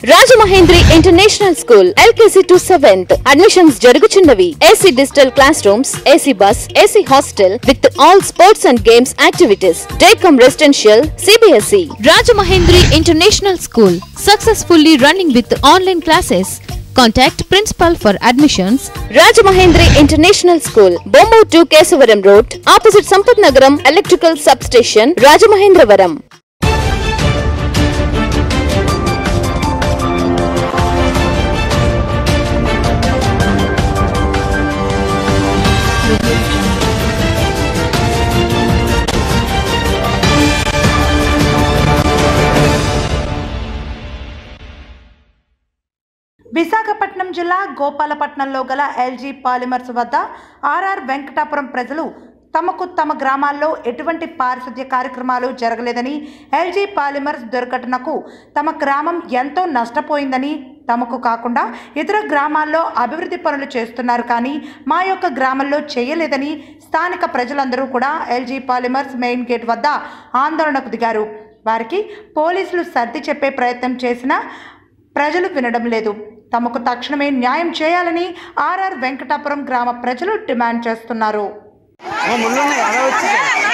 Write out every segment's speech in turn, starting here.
Rajamahendri international school LKG to seventh admissions జరుగుచున్నవి AC digital class rooms AC bus AC hostel with all sports and games activities day cum residential CBSE Rajamahendri international school successfully running with online classes contact principal for admissions Rajamahendri international school Bommur to Kesavaram road opposite Sampath Nagaram electrical sub station Rajamahendravaram Visakhapatnam జిల్లా గోపాలపట్నంలో గల LG polymers వద్ద RR Venkatapuram ప్రజలు తమకు తమ గ్రామాల్లో ఎటువంటి పారిశుద్ధ్య కార్యక్రమాలు జరగలేదని ఎల్జీ పాలిమర్స్ దుర్ఘటనకు తమ గ్రామం ఎంతో నష్టపోయిందని తమకు కాకుండా ఇతర గ్రామాల్లో అభివృద్ధి పనులు చేస్తున్నారు కానీ మా యొక్క గ్రామంలో చేయలేదని స్థానిక ప్రజలందరూ కూడా ఎల్జీ పాలిమర్స్ మెయిన్ గేట్ వద్ద ఆందోళనకు దిగారు వారికి పోలీసులు సర్ది చెప్పే ప్రయత్నం చేసినా ప్రజలు వినడం లేదు తమకు తక్షణమే న్యాయం చేయాలని ఆర్ఆర్ వెంకటాపురం గ్రామ ప్రజలు డిమాండ్ చేస్తున్నారు ఓ ముళ్ళున్నాయి అలా వచ్చి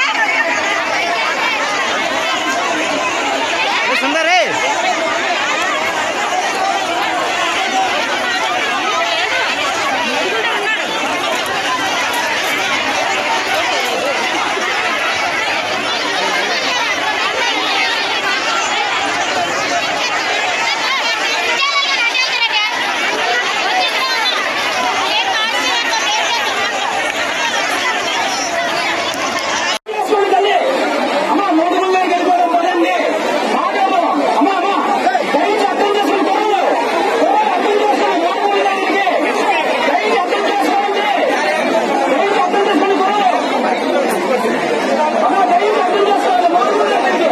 సుందరే చేసుకుంటుంది అమ్మ మూడు మంది గెలుపుకోవడం పదండి మాకేమో అమ్మ అమ్మ దయచేసి అర్థం చేసుకుని కొడలు అర్థం చేసుకుని మూడు మంది దగ్గరికి దయచేసి అర్థం చేసుకోండి దయచేసి అర్థం చేసుకుని కొడలు అమ్మ దయచేసి అర్థం చేసుకోండి మూడు మంది దగ్గరికి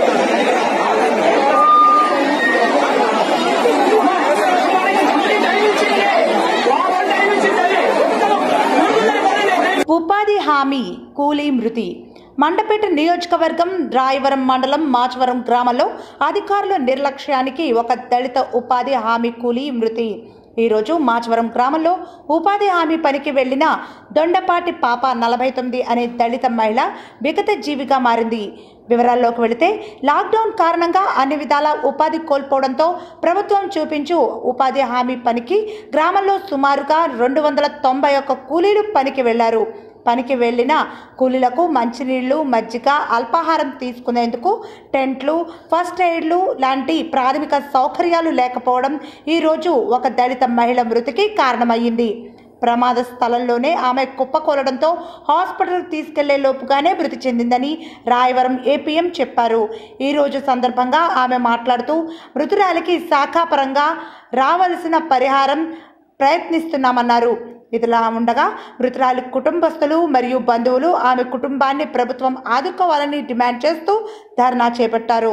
ఉపాధి హామీ కూలీ మృతి మండపేట నియోజకవర్గం రాయవరం మండలం మాచవరం గ్రామంలో అధికారుల నిర్లక్ష్యానికి ఒక దళిత ఉపాధి హామీ కూలీ మృతి ఈరోజు మాచవరం గ్రామంలో ఉపాధి హామీ పనికి వెళ్లిన దొండపాటి పాప నలభై తొమ్మిది అనే దళిత మహిళ విగత జీవిగా మారింది వివరాల్లోకి వెళితే లాక్డౌన్ కారణంగా అన్ని విధాల ఉపాధి కోల్పోవడంతో ప్రభుత్వం చూపించు ఉపాధి హామీ పనికి గ్రామంలో సుమారుగా రెండు వందల తొంభై ఒక్క కూలీలు పనికి వెళ్లారు పనికి వెళ్ళిన కూలీలకు మంచినీళ్లు మజ్జిగ అల్పాహారం తీసుకునేందుకు టెంట్లు ఫస్ట్ ఎయిడ్లు లాంటి ప్రాథమిక సౌకర్యాలు లేకపోవడం ఈరోజు ఒక దళిత మహిళ మృతికి కారణమయ్యింది ప్రమాద స్థలంలోనే ఆమె కుప్పకూలడంతో హాస్పిటల్కి తీసుకెళ్లే లోపుగానే మృతి చెందిందని రాయవరం ఏపీఎం చెప్పారు ఈ రోజు సందర్భంగా ఆమె మాట్లాడుతూ మృతురాలికి శాఖాపరంగా రావలసిన పరిహారం ప్రయత్నిస్తున్నామన్నారు ఇదిలా ఉండగా మృతురాలి కుటుంబస్తులు మరియు బంధువులు ఆమె కుటుంబాన్ని ప్రభుత్వం ఆదుకోవాలని డిమాండ్ చేస్తూ ధర్నా చేపట్టారు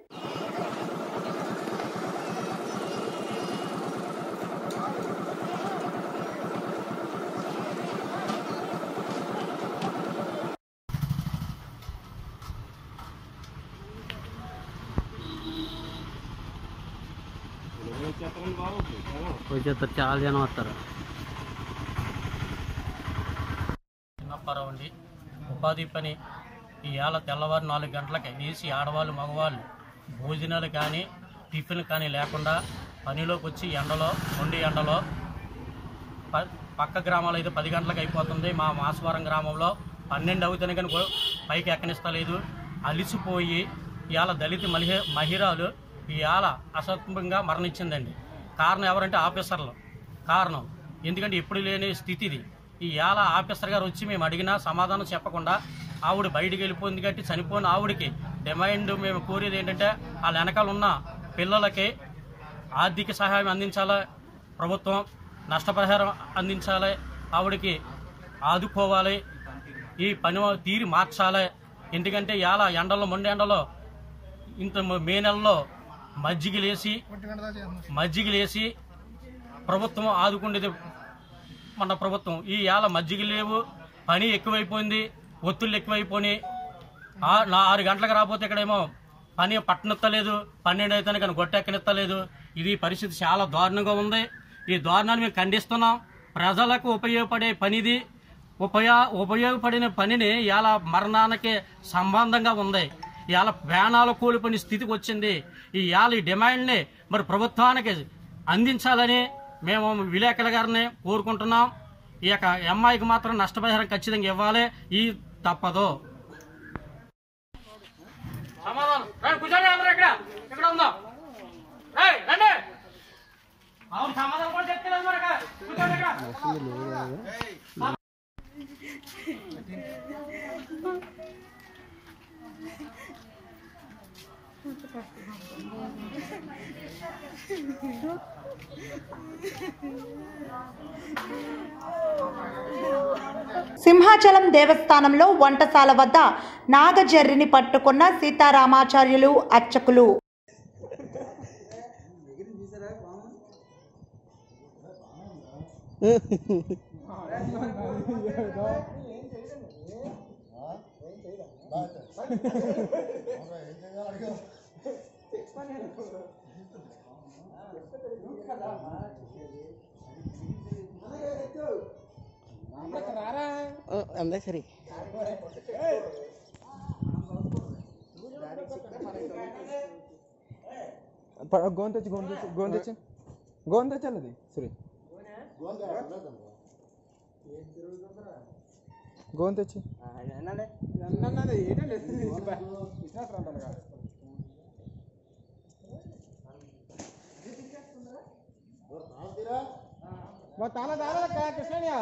వచ్చేస్తారు చాలా జనం వస్తారు చిన్నప్పారావు అండి ఉపాధి పని ఈ ఏళ్ళ తెల్లవారు నాలుగు గంటలకి వేసి ఆడవాళ్ళు మగవాళ్ళు భోజనాలు కానీ టిఫిన్ కానీ లేకుండా పనిలోకి వచ్చి ఎండలో మొండి ఎండలో ప- పక్క గ్రామాలు అయితే పది గంటలకు అయిపోతుంది మా మాసవరం గ్రామంలో పన్నెండు అవుతుంది కానీ గో- పైకి ఎక్కనిస్తలేదు అలిసిపోయి ఇవాళ దళిత మహిళ మహిళలు ఇవాళ అసత్వంగా మరణించిందండి కారణం ఎవరంటే ఆఫీసర్లు కారణం ఎందుకంటే ఎప్పుడు లేని స్థితి ఇది ఈ ఏళ ఆఫీసర్ గారు వచ్చి మేము అడిగినా సమాధానం చెప్పకుండా ఆవిడ బయటికి వెళ్ళిపోయింది కాబట్టి చనిపోయిన ఆవిడకి డిమాండ్ మేము కోరేది ఏంటంటే వాళ్ళ వెనకాల ఉన్న పిల్లలకి ఆర్థిక సహాయం అందించాలి ప్రభుత్వం నష్టపరిహారం అందించాలి ఆవిడకి ఆదుకోవాలి ఈ పని తీరి మార్చాలి ఎందుకంటే ఇలా ఎండలో మొండి ఎండలో ఇంత మే నెలలో మజ్జిగలేసి మజ్జిగలేసి ప్రభుత్వం ఆదుకుండేది మన ప్రభుత్వం ఈ ఏళ్ళ మజ్జిగ లేవు పని ఎక్కువైపోయింది ఒత్తిళ్ళు ఎక్కువైపోయి ఆ- నా ఆరు గంటలకు రాకపోతే ఇక్కడేమో పని పట్టనెత్తలేదు పన్నెండు అయితే కానీ గొట్టెక్కనెత్తలేదు ఇది పరిస్థితి చాలా దారుణంగా ఉంది ఈ దారుణాన్ని మేము ఖండిస్తున్నాం ప్రజలకు ఉపయోగపడే పనిది ఉపయో ఉపయోగపడిన పనిని ఇలా మరణానికి సంబంధంగా ఉంది ఇవాళ ప్రాణాలు కూలిపోయిన స్థితికి వచ్చింది ఈ ఇవాళ ఈ డిమాండ్ని మరి ప్రభుత్వానికి అందించాలని మేము విలేకరుల గారిని కోరుకుంటున్నాం ఈ యొక్క అమ్మాయికి మాత్రం నష్టపరిహారం ఖచ్చితంగా ఇవ్వాలి ఈ తప్పదు సమాధానం రండి కూర్చోండి అందరూ ఇక్కడ ఇక్కడ ఉందాం రేయ్, రండి అవును సమాధానం కూడా చెప్తలేదు మరి ఇక్కడ. కూర్చోండి ఇక్కడ సింహాచలం దేవస్థానంలో వంటశాల వద్ద నాగజర్రిని పట్టుకున్న సీతారామాచార్యులు అర్చకులు అందా సరే గోన్ తెచ్చి గోన్ తెచ్చి గోన్ తెచ్చి గోన్ తెచ్చాలి అది సరే గోన్ తెచ్చి తాళ తాళ కృష్ణయ్య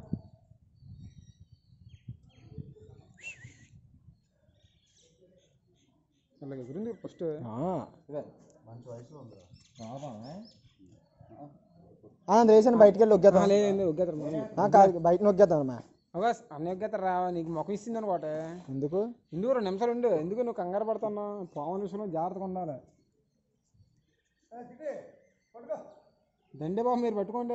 అలాగే గురించి ఫస్ట్ వేసాను బయటికి వెళ్ళి ఒగ్గేద్దాం లేదు ఒగ్గేద్దాం బయట నొగ్గేద్దాం అమ్మా అన్నీ రా నీకు మొఖం ఇస్తుంది అనమాట ఎందుకు ఎందుకు రెండు నిమిషాలు ఉండు ఎందుకు నువ్వు కంగారు పడుతున్నావు పావు నిమిషంలో జాగ్రత్తగా ఉండాలి దండే బాబు మీరు పట్టుకోండి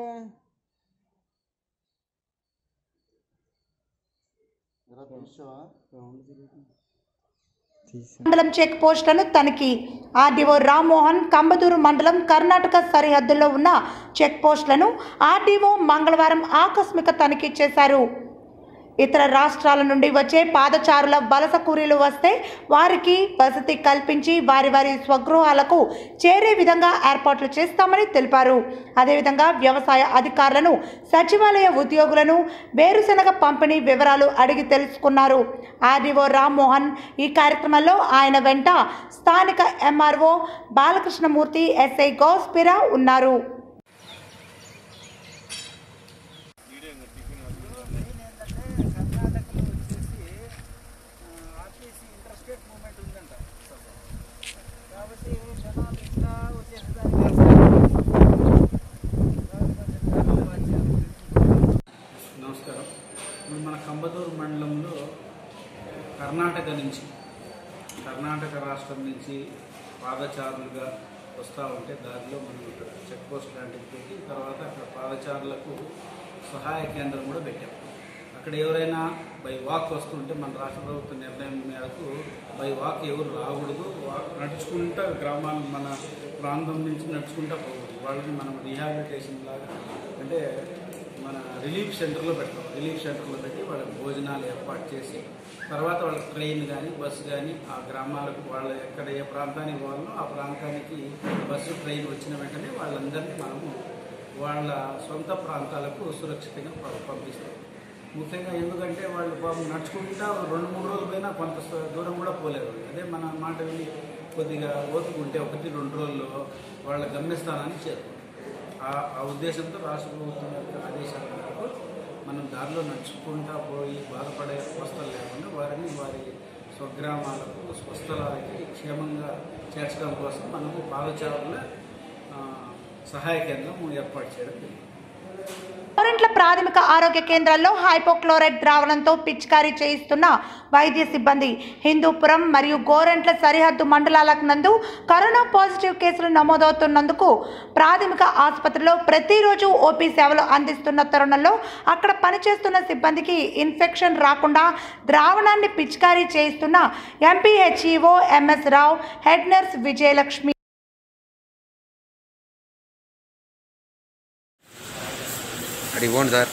మండలం చెక్ పోస్టులను తనిఖీ ఆర్డీఓ రామ్మోహన్ కంబదూరు మండలం కర్ణాటక సరిహద్దుల్లో ఉన్న చెక్ పోస్టులను ఆర్డీఓ మంగళవారం ఆకస్మిక తనిఖీ చేశారు ఇతర రాష్ట్రాల నుండి వచ్చే పాదచారుల వలస కూలీలు వస్తే వారికి వసతి కల్పించి వారి వారి స్వగృహాలకు చేరే విధంగా ఏర్పాట్లు చేస్తామని తెలిపారు అదేవిధంగా వ్యవసాయ అధికారులను సచివాలయ ఉద్యోగులను వేరుశనగ పంపిణీ వివరాలు అడిగి తెలుసుకున్నారు ఆర్డీఓ రామ్మోహన్ ఈ కార్యక్రమంలో ఆయన వెంట స్థానిక ఎంఆర్ఓ బాలకృష్ణమూర్తి ఎస్ఐ గౌస్పిరా ఉన్నారు నమస్కారం ఇప్పుడు మన కంబదూరు మండలంలో కర్ణాటక నుంచి కర్ణాటక రాష్ట్రం నుంచి పాదచారులుగా వస్తూ ఉంటే దారిలో మనం ఇక్కడ చెక్ పోస్ట్ లాంటివి పెట్టి తర్వాత అక్కడ పాదచారులకు సహాయ కేంద్రం కూడా పెట్టాం అక్కడ ఎవరైనా బై వాక్ వస్తుంటే మన రాష్ట్ర ప్రభుత్వ నిర్ణయం మేరకు బై వాక్ ఎవరు రాకూడదు వా- నడుచుకుంటా గ్రామాల మన ప్రాంతం నుంచి నడుచుకుంటా పోకూడదు వాళ్ళని మనం రీహాబిలిటేషన్ లాగా అంటే మన రిలీఫ్ సెంటర్లో పెడతాం రిలీఫ్ సెంటర్లో పెట్టి వాళ్ళకి భోజనాలు ఏర్పాటు చేసి తర్వాత వాళ్ళకి ట్రైన్ కానీ బస్సు కానీ ఆ గ్రామాలకు వాళ్ళ ఎక్కడ ఏ ప్రాంతానికి పోవాలో ఆ ప్రాంతానికి బస్సు ట్రైన్ వచ్చిన వెంటనే వాళ్ళందరినీ మనము వాళ్ళ సొంత ప్రాంతాలకు సురక్షితంగా ప- పంపిస్తాం ముఖ్యంగా ఎందుకంటే వాళ్ళు పాపం నడుచుకుంటా రెండు మూడు రోజులు పోయినా కొంత స- దూరం కూడా పోలేరు అదే మన మాట విని కొద్దిగా ఓపిక ఒకటి రెండు రోజుల్లో వాళ్ళ గమ్యస్థానానికి చేరుకుంటాం ఆ ఆ ఉద్దేశంతో రాష్ట్ర ప్రభుత్వం యొక్క ఆదేశాల మేరకు మనం దారిలో నడుచుకుంటా పోయి బాధపడే అవస్థలు లేకుండా వారిని వారి స్వగ్రామాలకు స్వస్థలాలకి క్షేమంగా చేర్చడం కోసం మనము పాదచారుల ఆ, సహాయ కేంద్రం ఏర్పాటు చేయడం జరిగింది గోరంట్ల ప్రాథమిక ఆరోగ్య కేంద్రాల్లో హైపోక్లోరైడ్ ద్రావణంతో పిచికారీ చేయిస్తున్న వైద్య సిబ్బంది హిందూపురం మరియు గోరంట్ల సరిహద్దు మండలాలకు నందు కరోనా పాజిటివ్ కేసులు నమోదవుతున్నందుకు ప్రాథమిక ఆసుపత్రిలో ప్రతిరోజు ఓపీ సేవలు అందిస్తున్న తరుణంలో అక్కడ పనిచేస్తున్న సిబ్బందికి ఇన్ఫెక్షన్ రాకుండా ద్రావణాన్ని పిచికారీ చేయిస్తున్న MPHEO MS Rao head nurse Vijayalakshmi అడిగి పోండి సార్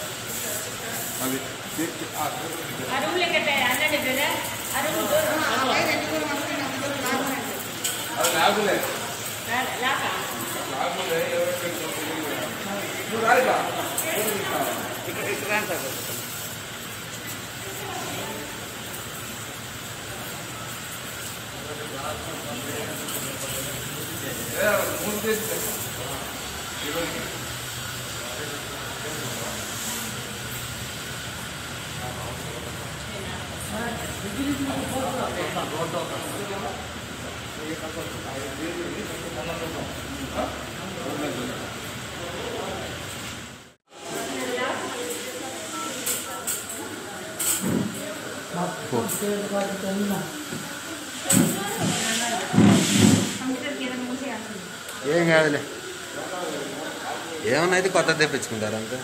ఏం కాదులే ఏమన్నా అయితే కొత్త తెప్పించుకుంటారు అంతే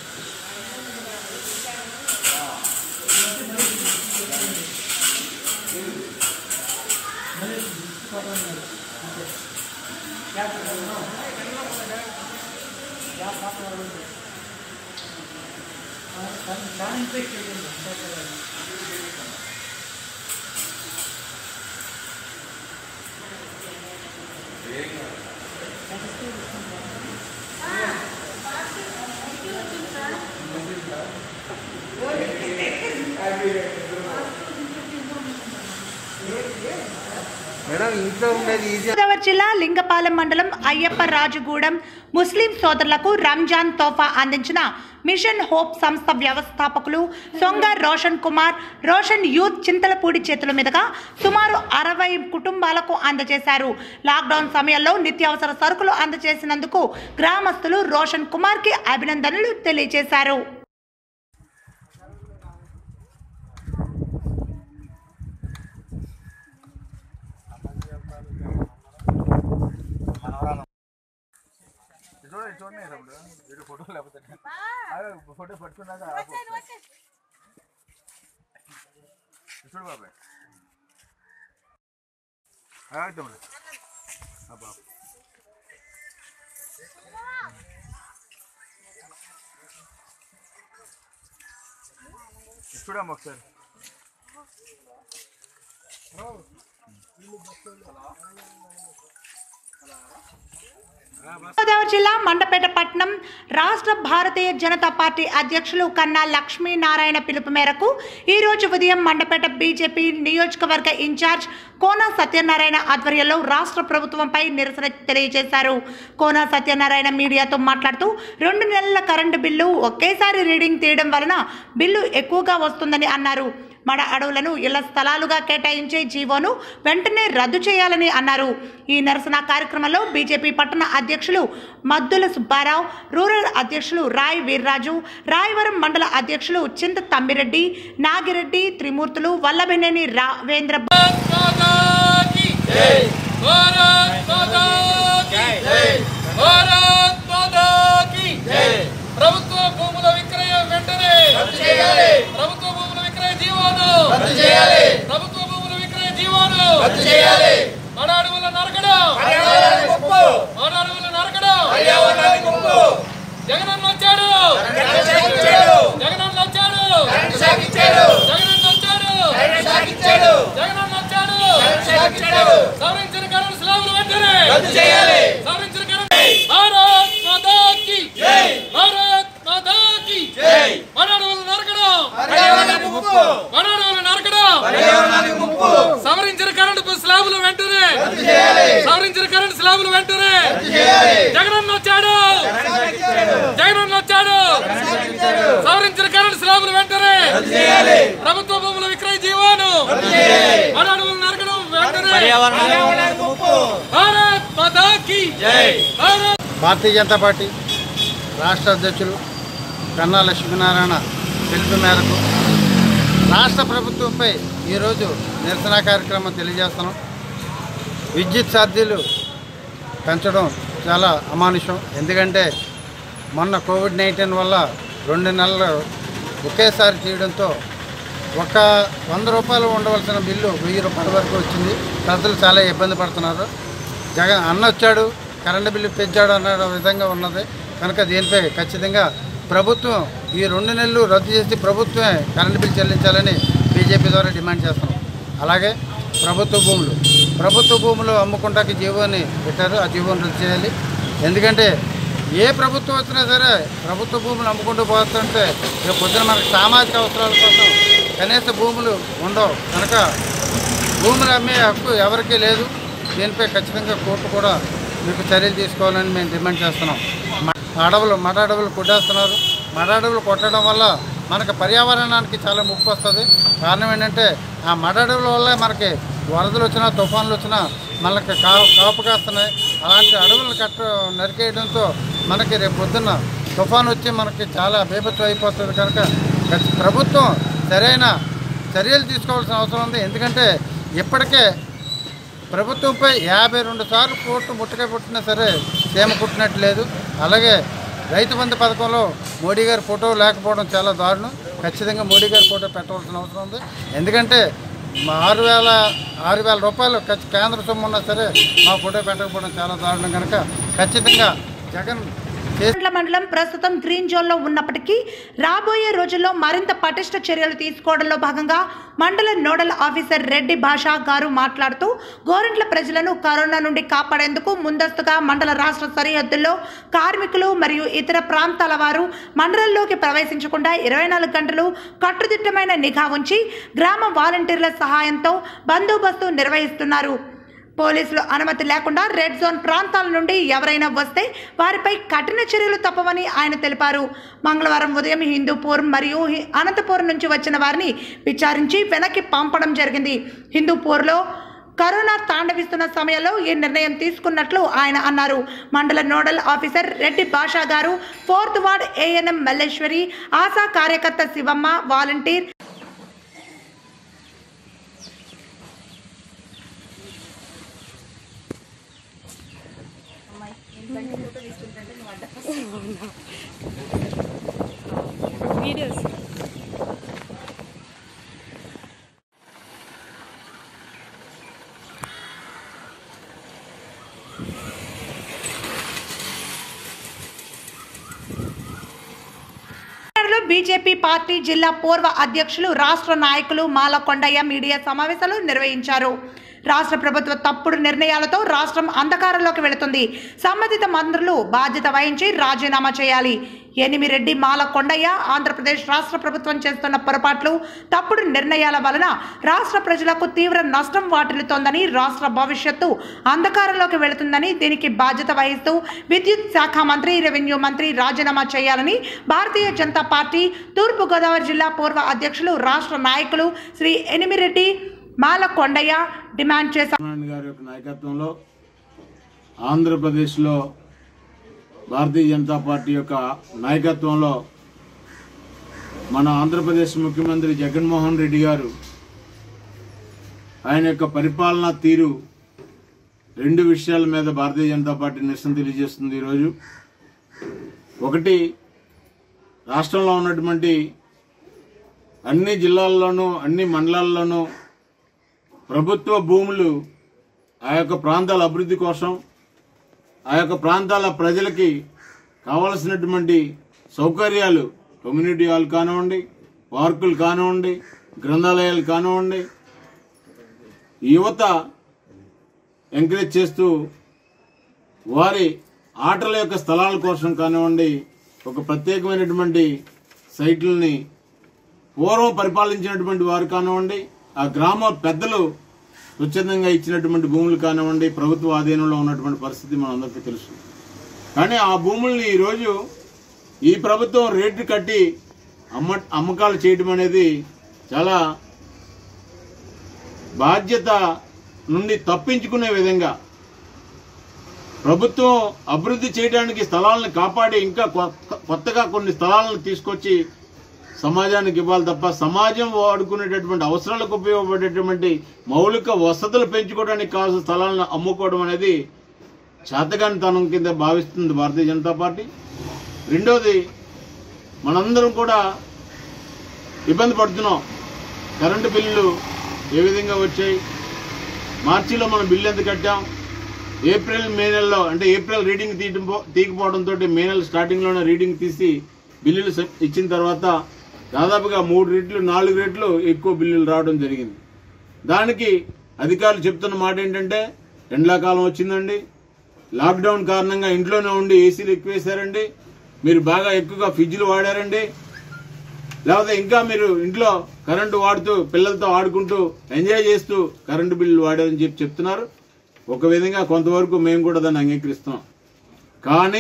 మేడం ఇంట్లో ఉండేది ఈజీ గోదావరి జిల్లా లింగపాలెం మండలం అయ్యప్ప రాజుగూడెం ముస్లిం సోదరులకు రంజాన్ తోఫా అందించిన మిషన్ హోప్ సంస్థ వ్యవస్థాపకులు సొంగ రోషన్ కుమార్ రోషన్ యూత్ చింతలపూడి చేతుల మీదుగా సుమారు అరవై కుటుంబాలకు అందజేశారు లాక్డౌన్ సమయంలో నిత్యావసర సరుకులు అందజేసినందుకు గ్రామస్తులు రోషన్ కుమార్కి అభినందనలు తెలియజేశారు చూడండి చూడండి తమ్ముడు వీడు ఫోటో లేకపోతే అదే ఫోటో పట్టుకున్నాక ఆపు. చూడు బాబాయ్ అలాగే తమ్ముడు అబ్బా చూడమ్మా ఒకసారి గోదావరి జిల్లా మండపేట పట్టణం రాష్ట్ర భారతీయ జనతా పార్టీ అధ్యక్షులు కన్నా లక్ష్మీనారాయణ పిలుపు మేరకు ఈ రోజు ఉదయం మండపేట బీజేపీ నియోజకవర్గ ఇన్ఛార్జ్ కోన సత్యనారాయణ ఆధ్వర్యంలో రాష్ట్ర ప్రభుత్వంపై నిరసన తెలియజేశారు కోన సత్యనారాయణ మీడియాతో మాట్లాడుతూ రెండు నెలల కరెంటు బిల్లు ఒకేసారి రీడింగ్ తీయడం వలన బిల్లు ఎక్కువగా వస్తుందని అన్నారు మడ అడవులను ఇళ్ల స్థలాలుగా కేటాయించే జీవోను వెంటనే రద్దు చేయాలని అన్నారు ఈ నిరసన కార్యక్రమంలో బీజేపీ పట్టణ అధ్యక్షులు మద్దుల సుబ్బారావు రూరల్ అధ్యక్షులు రాయ్ వీర్రాజు రాయవరం మండల అధ్యక్షులు చింత తమ్మిరెడ్డి నాగిరెడ్డి త్రిమూర్తులు వల్లభనేని రావేంద్ర ప్రభుత్వ భూముల విక్రయం వెంటనే ప్రభుత్వ భూముల విక్రయ జీవోను ప్రభుత్వ భూముల విక్రయ జీవోను మన అడవుల నరకడం మన అడవుల నరకడం జగనన్న వచ్చాడు జగనన్న వచ్చాడు జగనన్న వచ్చాడు జగనన్న వచ్చాడు సవరించిన కరెంట్ స్లాబులు వెంటనే సవరించిన కరెంట్ భారత్ మాతాకి భారత్ మాతాకి మన అడవులు నరకడం మన అడవులు నరకడం సవరించిన కరెంటు స్లాబులు వెంటనే సవరించిన కరెంటు స్లాబులు వెంటనే జగనన్న వచ్చాడు జగనన్న వచ్చాడు సవరించిన కరెంటు స్లాబులు వెంటనే ప్రభుత్వ భూముల విక్రయ జీవాను మన అడవులు నరకడం వెంటనే భారత్ మాతాకి భారత్ భారతీయ జనతా పార్టీ రాష్ట్ర అధ్యక్షులు కన్నా లక్ష్మీనారాయణ పిలుపు మేరకు రాష్ట్ర ప్రభుత్వంపై ఈరోజు నిరసన కార్యక్రమం తెలియజేస్తున్నాం విద్యుత్ ఛార్జీలు పెంచడం చాలా అమానుషం ఎందుకంటే మొన్న కోవిడ్ నైన్టీన్ వల్ల రెండు నెలలు ఒకేసారి తీయడంతో ఒక వంద రూపాయలు ఉండవలసిన బిల్లు వెయ్యి రూపాయల వరకు వచ్చింది ప్రజలు చాలా ఇబ్బంది పడుతున్నారు జగన్ అన్న వచ్చాడు కరెంటు బిల్లు పెంచాడు అన్న విధంగా ఉన్నది కనుక దీనిపై ఖచ్చితంగా ప్రభుత్వం ఈ రెండు నెలలు రద్దు చేసి ప్రభుత్వమే కరెంటు బిల్ చెల్లించాలని బీజేపీ ద్వారా డిమాండ్ చేస్తున్నాం అలాగే ప్రభుత్వ భూములు ప్రభుత్వ భూములు అమ్ముకుంటాకి జీవోని పెట్టారు ఆ జీవోని రద్దు చేయాలి ఎందుకంటే ఏ ప్రభుత్వం వచ్చినా సరే ప్రభుత్వ భూములు అమ్ముకుంటూ పోతుంటే రేపు పొద్దున మనకు సామాజిక అవసరాల కోసం కనీస భూములు ఉండవు కనుక భూములు అమ్మే హక్కు ఎవరికీ లేదు దీనిపై ఖచ్చితంగా కోర్టు కూడా మీకు చర్యలు తీసుకోవాలని మేము డిమాండ్ చేస్తున్నాం మ- అడవులు మడ అడవులు కొట్టేస్తున్నారు మడ అడవులు కొట్టడం వల్ల మనకు పర్యావరణానికి చాలా ముప్పు వస్తుంది కారణం ఏంటంటే ఆ మడ అడవుల వల్ల మనకి వరదలు వచ్చినా తుఫాన్లు వచ్చినా మనకి కా కాపు కాస్తున్నాయి అలాంటి అడవులను కట్ట నరికేయడంతో మనకి రేపు పొద్దున్న తుఫాన్ వచ్చి మనకి చాలా బీభత్సం అయిపోతుంది కనుక ఖచ్చి- ప్రభుత్వం సరైన చర్యలు తీసుకోవాల్సిన అవసరం ఉంది ఎందుకంటే ఇప్పటికే ప్రభుత్వంపై యాభై రెండు సార్లు కోర్టు ముట్టకాయ పుట్టినా సరే సీమ పుట్టినట్టు లేదు అలాగే రైతు బంధు పథకంలో మోడీ గారి ఫోటో లేకపోవడం చాలా దారుణం ఖచ్చితంగా మోడీ గారి ఫోటో పెట్టవలసిన అవసరం ఉంది ఎందుకంటే మా ఆరు వేల ఆరు వేల రూపాయలు ఖచ్చి- కేంద్ర సొమ్ము ఉన్నా సరే మా ఫోటో పెట్టకపోవడం చాలా దారుణం కనుక ఖచ్చితంగా జగన్ మండల మండలం ప్రస్తుతం గ్రీన్ జోన్ లో ఉన్నప్పటికీ రాబోయే రోజుల్లో మరింత పటిష్ట చర్యలు తీసుకోవడంలో భాగంగా మండల నోడల్ ఆఫీసర్ రెడ్డి భాషా గారు మాట్లాడుతూ గోరంట్ల ప్రజలను కరోనా నుండి కాపాడేందుకు ముందస్తుగా మండల రాష్ట్ర సరిహద్దుల్లో కార్మికులు మరియు ఇతర ప్రాంతాల వారు మండలంలోకి ప్రవేశించకుండా ఇరవై నాలుగు గంటలు కట్టుదిట్టమైన నిఘా ఉంచి గ్రామ వాలంటీర్ల సహాయంతో బందోబస్తు నిర్వహిస్తున్నారు పోలీసులు అనుమతి లేకుండా రెడ్ జోన్ ప్రాంతాల నుండి ఎవరైనా వస్తే వారిపై కఠిన చర్యలు తప్పవని ఆయన తెలిపారు మంగళవారం ఉదయం హిందూపూర్ మరియు హి- అనంతపూర్ నుంచి వచ్చిన వారిని విచారించి వెనక్కి పంపడం జరిగింది హిందూపూర్లో కరోనా తాండవిస్తున్న సమయంలో ఈ నిర్ణయం తీసుకున్నట్లు ఆయన అన్నారు మండల నోడల్ ఆఫీసర్ రెడ్డి భాషా గారు fourth ward ANM Malleswari ASHA కార్యకర్త శివమ్మ వాలంటీర్ వీడియోస్ లో బీజేపీ పార్టీ జిల్లా పూర్వ అధ్యక్షులు రాష్ట్ర నాయకులు మాల కొండయ్య మీడియా సమావేశాలు నిర్వహించారు రాష్ట్ర ప్రభుత్వ తప్పుడు నిర్ణయాలతో రాష్ట్రం అంధకారంలోకి వెళుతుంది సంబంధిత మంత్రులు బాధ్యత వహించి రాజీనామా చేయాలి ఎనిమిరెడ్డి మాల కొండయ్య ఆంధ్రప్రదేశ్ రాష్ట్ర ప్రభుత్వం చేస్తున్న పొరపాట్లు తప్పుడు నిర్ణయాల వలన రాష్ట్ర ప్రజలకు తీవ్ర నష్టం వాటిల్లుతోందని రాష్ట్ర భవిష్యత్తు అంధకారంలోకి వెళుతుందని దీనికి బాధ్యత వహిస్తూ విద్యుత్ శాఖ మంత్రి రెవెన్యూ మంత్రి రాజీనామా చేయాలని భారతీయ జనతా పార్టీ తూర్పుగోదావరి జిల్లా పూర్వ అధ్యక్షులు రాష్ట్ర నాయకులు శ్రీ ఎనిమిరెడ్డి మాల కొండయ్య డిమాండ్ చేశారు నారాయణ గారి యొక్క నాయకత్వంలో ఆంధ్రప్రదేశ్లో భారతీయ జనతా పార్టీ యొక్క నాయకత్వంలో మన ఆంధ్రప్రదేశ్ ముఖ్యమంత్రి జగన్మోహన్ రెడ్డి గారు ఆయన యొక్క పరిపాలనా తీరు రెండు విషయాల మీద భారతీయ జనతా పార్టీ నిరసన తెలియజేస్తుంది ఈరోజు ఒకటి రాష్ట్రంలో ఉన్నటువంటి అన్ని జిల్లాల్లోనూ అన్ని మండలాల్లోనూ ప్రభుత్వ భూములు ఆ యొక్క ప్రాంతాల అభివృద్ధి కోసం ఆ యొక్క ప్రాంతాల ప్రజలకి కావలసినటువంటి సౌకర్యాలు కమ్యూనిటీ హాల్ కానివ్వండి పార్కులు కానివ్వండి గ్రంథాలయాలు కానివ్వండి యువత ఎంకరేజ్ చేస్తూ వారి ఆటల యొక్క స్థలాల కోసం కానివ్వండి ఒక ప్రత్యేకమైనటువంటి సైట్లని పూర్వం పరిపాలించినటువంటి వారు కానివ్వండి ఆ గ్రామ పెద్దలు స్వచ్ఛందంగా ఇచ్చినటువంటి భూములు కానివ్వండి ప్రభుత్వ ఆధీనంలో ఉన్నటువంటి పరిస్థితి మనందరికీ తెలుసు కానీ ఆ భూముల్ని ఈరోజు ఈ ప్రభుత్వం రేట్లు కట్టి అమ్మ అమ్మకాలు చేయడం అనేది చాలా బాధ్యత నుండి తప్పించుకునే విధంగా ప్రభుత్వం అభివృద్ధి చేయడానికి స్థలాలను కాపాడి ఇంకా కొత్త- కొత్తగా కొన్ని స్థలాలను తీసుకొచ్చి సమాజానికి ఇవ్వాలి తప్ప సమాజం వాడుకునేటటువంటి అవసరాలకు ఉపయోగపడేటువంటి మౌలిక వసతులు పెంచుకోవడానికి కావాల్సిన స్థలాలను అమ్ముకోవడం అనేది చేతగానితనం కింద భావిస్తుంది భారతీయ జనతా పార్టీ రెండోది మనందరం కూడా ఇబ్బంది పడుతున్నాం కరెంటు బిల్లులు ఏ విధంగా వచ్చాయి మార్చిలో మనం బిల్లు ఎంత కట్టాం ఏప్రిల్ మే నెలలో అంటే ఏప్రిల్ రీడింగ్ తీయడం పో- తీయకపోవడంతో మే నెల స్టార్టింగ్లోనే రీడింగ్ తీసి బిల్లులు సెప్- ఇచ్చిన తర్వాత దాదాపుగా మూడు రెట్లు నాలుగు రెట్లు ఎక్కువ బిల్లులు రావడం జరిగింది దానికి అధికారులు చెప్తున్న మాట ఏంటంటే ఎండాకాలం వచ్చిందండి లాక్డౌన్ కారణంగా ఇంట్లోనే ఉండి ఏసీలు ఎక్కువ వేశారండి మీరు బాగా ఎక్కువగా ఫ్రిడ్జ్లు వాడారండి లేకపోతే ఇంకా మీరు ఇంట్లో కరెంటు వాడుతూ పిల్లలతో ఆడుకుంటూ ఎంజాయ్ చేస్తూ కరెంటు బిల్లు వాడారని చెప్పి చెప్తున్నారు ఒక విధంగా కొంతవరకు మేము కూడా దాన్ని అంగీకరిస్తున్నాం కానీ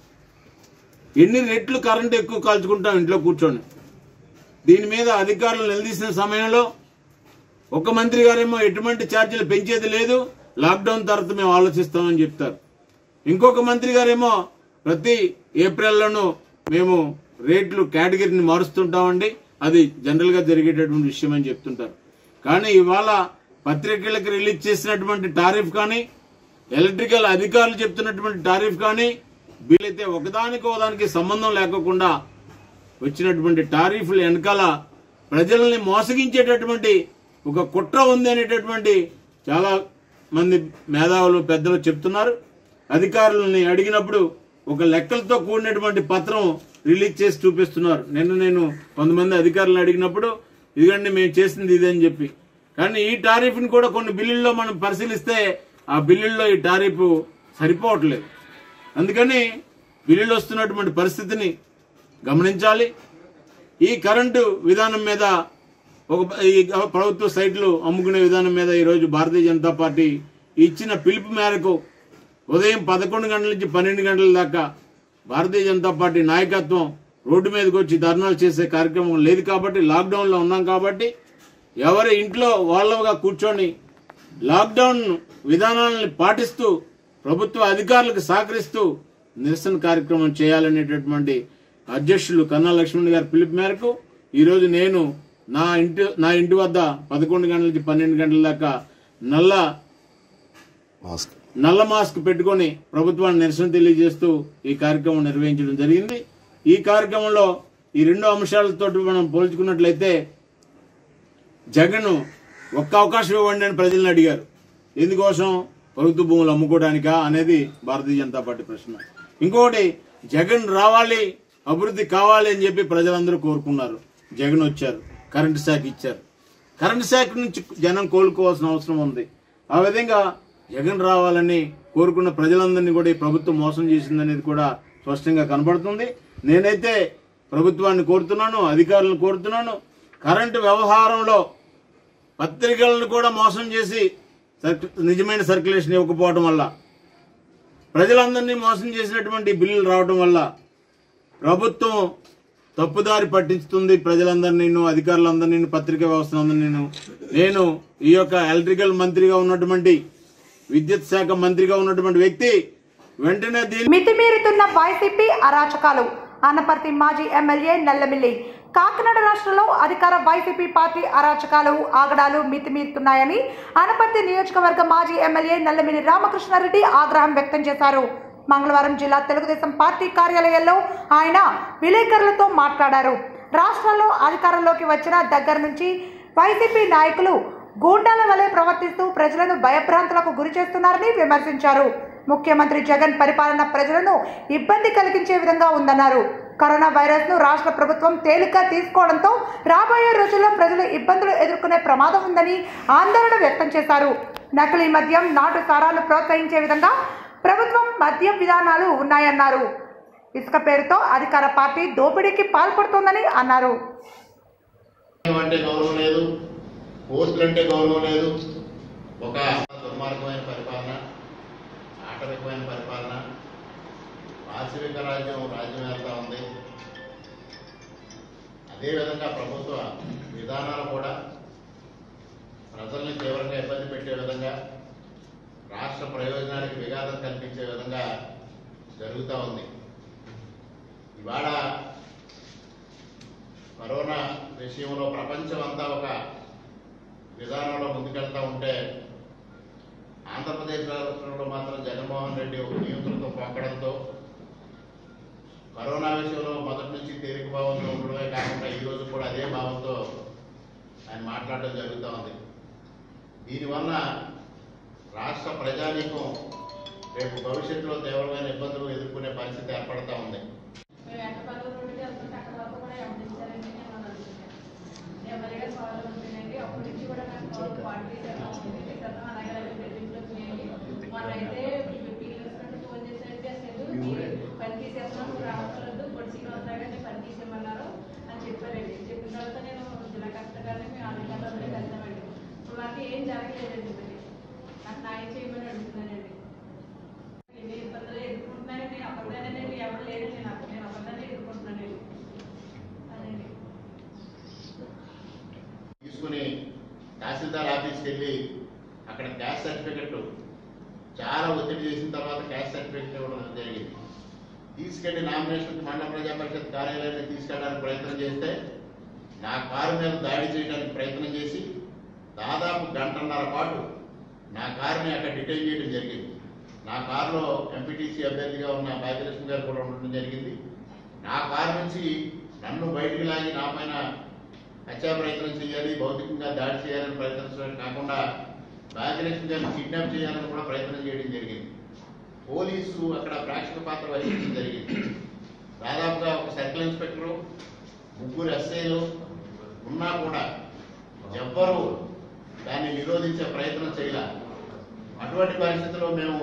ఎన్ని రెట్లు కరెంటు ఎక్కువ కాల్చుకుంటాం ఇంట్లో కూర్చొని దీని మీద అధికారులు నిలదీసిన సమయంలో ఒక మంత్రి గారేమో ఎటువంటి ఛార్జీలు పెంచేది లేదు లాక్డౌన్ తర్వాత మేము ఆలోచిస్తామని చెప్తారు ఇంకొక మంత్రి గారేమో ప్రతి ఏప్రిల్లోనూ మేము రేట్లు కేటగిరీని మారుస్తుంటామండి అది జనరల్ గా జరిగేటటువంటి విషయం అని చెప్తుంటారు కానీ ఇవాళ పత్రికలకు రిలీజ్ చేసినటువంటి టారిఫ్ కానీ ఎలక్ట్రికల్ అధికారులు చెప్తున్నటువంటి టారిఫ్ కానీ వీలైతే ఒకదానికి ఒకదానికి సంబంధం లేకోకుండా వచ్చినటువంటి టారిఫ్ల వెనకాల ప్రజల్ని మోసగించేటటువంటి ఒక కుట్ర ఉంది అనేటటువంటి చాలా మంది మేధావులు పెద్దలు చెప్తున్నారు అధికారులని అడిగినప్పుడు ఒక లెక్కలతో కూడినటువంటి పత్రం రిలీజ్ చేసి చూపిస్తున్నారు నిన్న నేను కొంతమంది అధికారులను అడిగినప్పుడు ఇదిగండి మేము చేసింది ఇదే అని చెప్పి కానీ ఈ టారిఫ్ని కూడా కొన్ని బిల్లుల్లో మనం పరిశీలిస్తే ఆ బిల్లుల్లో ఈ టారిఫ్ సరిపోవట్లేదు అందుకని బిల్లులు వస్తున్నటువంటి పరిస్థితిని గమనించాలి ఈ కరెంటు విధానం మీద ఒక ఈ ప్రభుత్వ సైట్లు అమ్ముకునే విధానం మీద ఈరోజు భారతీయ జనతా పార్టీ ఇచ్చిన పిలుపు మేరకు ఉదయం పదకొండు గంటల నుంచి పన్నెండు గంటల దాకా భారతీయ జనతా పార్టీ నాయకత్వం రోడ్డు మీదకి వచ్చి ధర్నాలు చేసే కార్యక్రమం లేదు కాబట్టి లాక్డౌన్లో ఉన్నాం కాబట్టి ఎవరి ఇంట్లో వాళ్ళగా కూర్చొని లాక్డౌన్ విధానాలను పాటిస్తూ ప్రభుత్వ అధికారులకు సహకరిస్తూ నిరసన కార్యక్రమం చేయాలనేటటువంటి అధ్యక్షులు కన్నా లక్ష్మణ్ గారి పిలుపు మేరకు ఈరోజు నేను నా ఇంటి నా ఇంటి వద్ద పదకొండు గంటల నుంచి పన్నెండు గంటల దాకా నల్ల నల్ల మాస్క్ పెట్టుకొని ప్రభుత్వాన్ని నిరసన తెలియజేస్తూ ఈ కార్యక్రమం నిర్వహించడం జరిగింది ఈ కార్యక్రమంలో ఈ రెండు అంశాలతో మనం పోల్చుకున్నట్లయితే జగన్ ఒక్క అవకాశం ఇవ్వండి అని ప్రజలను అడిగారు ఎందుకోసం ప్రభుత్వ భూములు అమ్ముకోవడానికా అనేది భారతీయ జనతా పార్టీ ప్రశ్న ఇంకొకటి జగన్ రావాలి అభివృద్ధి కావాలి అని చెప్పి ప్రజలందరూ కోరుకున్నారు జగన్ వచ్చారు కరెంటు శాఖ ఇచ్చారు కరెంటు శాఖ నుంచి జనం కోలుకోవాల్సిన అవసరం ఉంది ఆ విధంగా జగన్ రావాలని కోరుకున్న ప్రజలందరినీ కూడా ఈ ప్రభుత్వం మోసం చేసిందనేది కూడా స్పష్టంగా కనబడుతుంది నేనైతే ప్రభుత్వాన్ని కోరుతున్నాను అధికారులను కోరుతున్నాను కరెంటు వ్యవహారంలో పత్రికలను కూడా మోసం చేసి సర్క్- నిజమైన సర్క్యులేషన్ ఇవ్వకపోవడం వల్ల ప్రజలందరినీ మోసం చేసినటువంటి బిల్లులు రావడం వల్ల ప్రభుత్వం తప్పుదారి పట్టించుతుంది ప్రజలందరినీ అధికారులందరినీ పత్రికా వ్యవస్థలందరినీ నేను ఈ యొక్క ఎలక్ట్రికల్ మంత్రిగా ఉన్నటువంటి విద్యుత్ శాఖ మంత్రిగా ఉన్నటువంటి వ్యక్తి వెంటనే దీని మితిమీరుతున్న వైసీపీ అరాచకాలు అనపర్తి మాజీ ఎమ్మెల్యే నల్లమిల్లి కాకినాడ రాష్ట్రంలో అధికార వైసీపీ పార్టీ అరాచకాలు ఆగడాలు మితిమీరుతున్నాయని అనపర్తి నియోజకవర్గ మాజీ ఎమ్మెల్యే నల్లమిల్లి రామకృష్ణారెడ్డి ఆగ్రహం వ్యక్తం చేశారు మంగళవారం జిల్లా తెలుగుదేశం పార్టీ కార్యాలయంలో ఆయన విలేకరులతో మాట్లాడారు రాష్ట్రంలో అధికారంలోకి వచ్చిన దగ్గర నుంచి వైసీపీ నాయకులు గూండాల వలె ప్రవర్తిస్తూ ప్రజలను భయభ్రాంతులకు గురి చేస్తున్నారని విమర్శించారు ముఖ్యమంత్రి జగన్ పరిపాలన ప్రజలను ఇబ్బంది కలిగించే విధంగా ఉందన్నారు కరోనా వైరస్ ను రాష్ట్ర ప్రభుత్వం తేలిగ్గా తీసుకోవడంతో రాబోయే రోజుల్లో ప్రజలు ఇబ్బందులు ఎదుర్కొనే ప్రమాదం ఉందని ఆందోళన వ్యక్తం చేశారు నకిలీ మద్యం నాటు సారాలు ప్రోత్సహించే విధంగా ప్రభుత్వం మద్యం విధానాలు ఉన్నాయన్నారు ఇసుక పేరుతో అధికార పార్టీ దోపిడీకి పాల్పడుతోందని అన్నారు అంటే గౌరవం లేదు పోస్టులు అంటే గౌరవం లేదు ఒక దుర్మార్గమైన పరిపాలన ఆటవికమైన పరిపాలన పారిశ్రామిక రాజ్యం రాజ్యం వెళ్తా ఉంది అదేవిధంగా ప్రభుత్వ విధానాలు కూడా ప్రజల్ని తీవ్రంగా ఇబ్బంది పెట్టే విధంగా రాష్ట్ర ప్రయోజనానికి విఘాతం కల్పించే విధంగా జరుగుతూ ఉంది ఇవాళ కరోనా విషయంలో ప్రపంచం అంతా ఒక విధానంలో ముందుకెళ్తా ఉంటే ఆంధ్రప్రదేశ్ రాష్ట్రంలో మాత్రం జగన్మోహన్ రెడ్డి ఒక నియంత్రణతో పోకడంతో కరోనా విషయంలో మొదటి నుంచి తేలిక భావంతో ఉండడమే కాకుండా ఈ రోజు కూడా అదే భావంతో ఆయన మాట్లాడడం జరుగుతూ ఉంది దీనివల్ల రాష్ట్ర ప్రజానీకం రేపు భవిష్యత్తులో తీవ్రమైన ఇబ్బందులు ఎదుర్కొనే పరిస్థితి ఏర్పడతా ఉంది మేము ఎండ పనుల నుండి వెళ్తున్నాం తీసేస్తున్నాం నువ్వు రావట్లేదు పొడి శ్రీనివాసరావు గారిని పని తీసేయమన్నారు అని చెప్పారండి చెప్పిన తర్వాత నేను జిల్లా కలెక్టర్ గారిని మేము అధికారులు అందరూ కలిసామండి ఇప్పుడు మాకు ఏం జరగలేదండి మరి నాకు న్యాయం చేయమని అడుగుతున్నానండి ఎన్ని ఇబ్బందులు ఎదుర్కొంటున్నానండి నేను అబద్ధానండి ఎవరు లేరండి నాకు నేను అబద్ధాన్ని ఎదుర్కొంటున్నానండి అదండి తీసుకుని తహసీల్దార్ ఆఫీస్కి వెళ్ళి అక్కడ క్యాస్ట్ సర్టిఫికెట్ చాలా ఒత్తిడి చేసిన తర్వాత క్యాస్ట్ సర్టిఫికెట్ ఇవ్వడం జరిగింది తీసుకెళ్లి నామినేషన్ మండల ప్రజా పరిషత్ కార్యాలయాన్ని తీసుకెళ్ళడానికి ప్రయత్నం చేస్తే నా కారు మీద దాడి చేయడానికి ప్రయత్నం చేసి దాదాపు గంటన్నర పాటు నా కారుని అక్కడ డిటైన్ చేయడం జరిగింది నా కారులో ఎంపీటీసీ అభ్యర్థిగా ఉన్న భాగ్యలక్ష్మి గారు కూడా ఉండడం జరిగింది నా కారు నుంచి నన్ను బయటికి లాగి నా పైన హత్యా ప్రయత్నం చేయాలి భౌతికంగా దాడి చేయాలని ప్రయత్నించడం కాకుండా భాగ్యలక్ష్మి గారిని కిడ్నాప్ చేయాలని కూడా ప్రయత్నం చేయడం జరిగింది పోలీసు అక్కడ ప్రేక్షక పాత్ర వహించడం జరిగింది దాదాపుగా ఒక సర్కిల్ ఇన్స్పెక్టరు ముగ్గురు ఎస్ఐలు ఉన్నా కూడా ఎవ్వరూ దాన్ని నిరోధించే ప్రయత్నం చేయాల అటువంటి పరిస్థితుల్లో మేము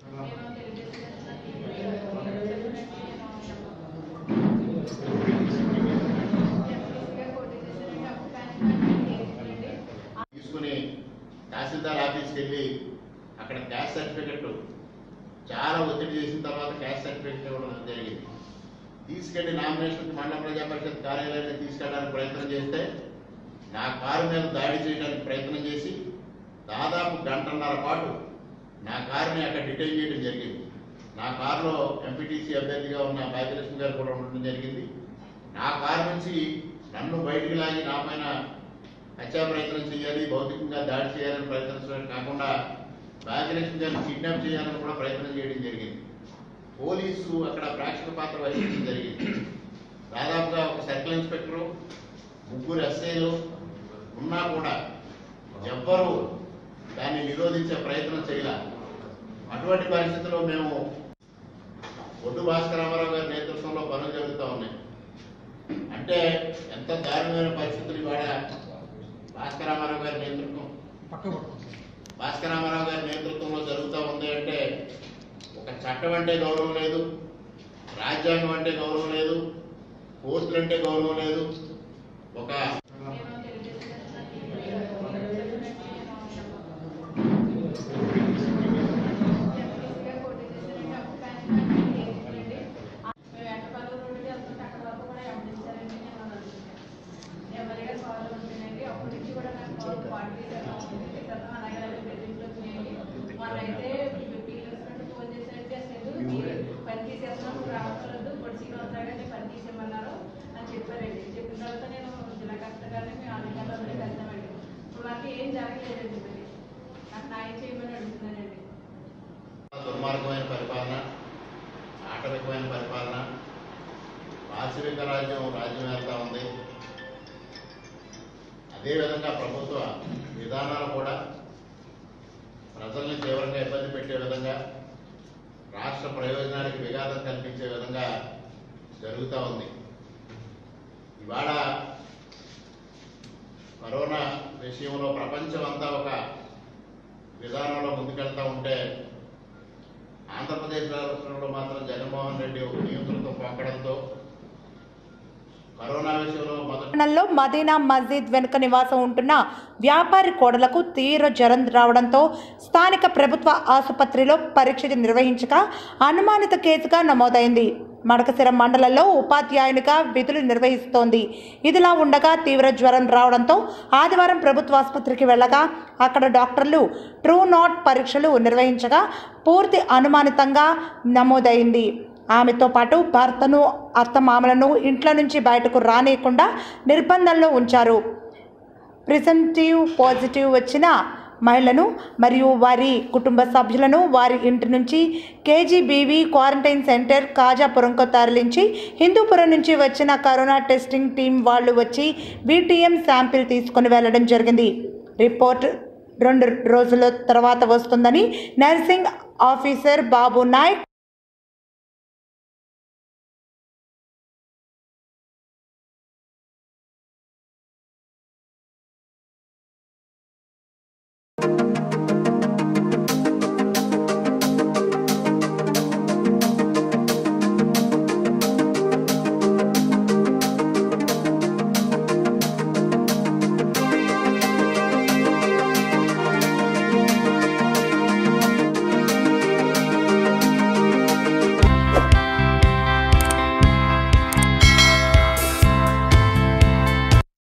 తీసుకుని తహసీల్దార్ ఆఫీస్కి వెళ్ళి అక్కడ క్యాస్ట్ సర్టిఫికెట్ చాలా ఒత్తిడి చేసిన తర్వాత క్యాస్ట్ సర్టిఫికెట్ ఇవ్వడం జరిగింది తీసుకెళ్లి నామినేషన్ మండల ప్రజా పరిషత్ కార్యాలయాన్ని తీసుకెళ్ళడానికి ప్రయత్నం చేస్తే నా కారు మీద దాడి చేయడానికి ప్రయత్నం చేసి దాదాపు గంటన్నర పాటు నా కారుని అక్కడ డిటైన్ చేయడం జరిగింది నా కారులో ఎంపీటీసీ అభ్యర్థిగా ఉన్న భాగ్యలక్ష్మి గారు కూడా ఉండడం జరిగింది నా కారు నుంచి నన్ను బయటికి లాగి నా పైన హత్యా ప్రయత్నం చేయాలి భౌతికంగా దాడి చేయాలని ప్రయత్నించడం కాకుండా భాగ్యలక్ష్మి గారిని కిడ్నాప్ చేయాలని కూడా ప్రయత్నం చేయడం జరిగింది పోలీసు అక్కడ ప్రేక్షక పాత్ర వహించడం జరిగింది దాదాపుగా ఒక సర్కిల్ ఇన్స్పెక్టరు ముగ్గురు ఎస్ఐలు ఉన్నా కూడా ఎవ్వరూ దాన్ని నిరోధించే ప్రయత్నం చేయాల అటువంటి పరిస్థితుల్లో మేము ఒడ్డు భాస్కర రామారావు గారి నేతృత్వంలో పనులు జరుగుతూ ఉన్నాయి అంటే ఎంత దారుణమైన పరిస్థితులు ఇవాళ భాస్కర రామారావు గారి నేతృత్వం భాస్కర రామారావు గారి నేతృత్వంలో జరుగుతూ ఉంది అంటే ఒక చట్టం అంటే గౌరవం లేదు రాజ్యాంగం అంటే గౌరవం లేదు కోర్టులు అంటే గౌరవం లేదు ఒక మేము ఎట్టపల్లి రోడ్డుకి వెళ్తుంటే అక్కడ వరకు కూడా గమనించారండి నేను నెమ్మదిగా కాల్ ఉంటుందండి అప్పటి నుంచి కూడా నాకు కాల్ పార్టీ క్రితం అలాగే అలాగే బెదిరింపులు వచ్చినాయండి వాళ్ళైతే పీరియడ్స్ నుండి ఫోన్ చేసినట్టు చేసేది మీరు పని తీసేస్తున్నాం నువ్వు రావట్లేదు పొడి శ్రీనివాసరావు గారిని పని తీసేయమన్నారు అని చెప్పారండి చెప్పిన తర్వాత నేను జిల్లా కలెక్టర్ గారిని మేము అధికారులు అందరూ కలిసామండి ఇప్పుడు మాకు ఏం జరగలేదండి మరి నాకు న్యాయం చేయమని అడుగుతున్నానండి దుర్మార్గమైన పరిపాలన ఆటవికమైన పరిపాలన పాశ్విక రాజ్యం రాజ్యం వెళ్తా ఉంది అదేవిధంగా ప్రభుత్వ విధానాలు కూడా ప్రజల్ని తీవ్రంగా ఇబ్బంది పెట్టే విధంగా రాష్ట్ర ప్రయోజనానికి విఘాతం కల్పించే విధంగా జరుగుతూ ఉంది ఇవాళ కరోనా విషయంలో ప్రపంచం అంతా ఒక విధానంలో ముందుకెళ్తా ఉంటే ఆంధ్రప్రదేశ్ రాష్ట్రంలో మాత్రం జగన్మోహన్ రెడ్డి ఒక నియంత్రణతో పోకడంతో కరోనా విషయంలో మొదటి పట్టణంలో మదీనా మస్జిద్ వెనుక నివాసం ఉంటున్న వ్యాపారి కోడలకు తీవ్ర జ్వరం రావడంతో స్థానిక ప్రభుత్వ ఆసుపత్రిలో పరీక్ష నిర్వహించగా అనుమానిత కేసుగా నమోదైంది మడకసిర మండలంలో ఉపాధ్యాయునిగా విధులు నిర్వహిస్తోంది ఇదిలా ఉండగా తీవ్ర జ్వరం రావడంతో ఆదివారం ప్రభుత్వ ఆసుపత్రికి వెళ్ళగా అక్కడ డాక్టర్లు ట్రూ నాట్ పరీక్షలు నిర్వహించగా పూర్తి అనుమానితంగా నమోదైంది ఆమెతో పాటు భర్తను అత్తమామలను ఇంట్లో నుంచి బయటకు రానియకుండా నిర్బంధంలో ఉంచారు ప్రిసెంటివ్ పాజిటివ్ వచ్చిన మహిళను మరియు వారి కుటుంబ సభ్యులను వారి ఇంటి నుంచి కేజీబీవీ క్వారంటైన్ సెంటర్ కాజాపురంకు తరలించి హిందూపురం నుంచి వచ్చిన కరోనా టెస్టింగ్ టీం వాళ్ళు వచ్చి బీటీఎం శాంపిల్ తీసుకుని వెళ్ళడం జరిగింది రిపోర్ట్ రెండు రోజుల తర్వాత వస్తుందని nursing officer Babu Nayak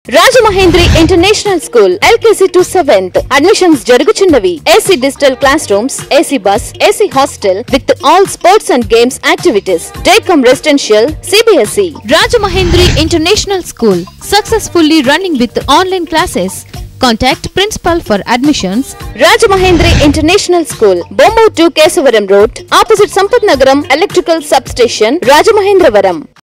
Rajamahendri international school LKG to seventh admissions జరుగుచున్నవి AC digital class rooms AC bus AC hostel with all sports and games activities day cum residential CBSE Rajamahendri International School, successfully running with online classes. Contact principal for admissions. Rajamahendri international school Bommur to Kesavaram road opposite Sampath Nagaram electrical sub station Rajamahendravaram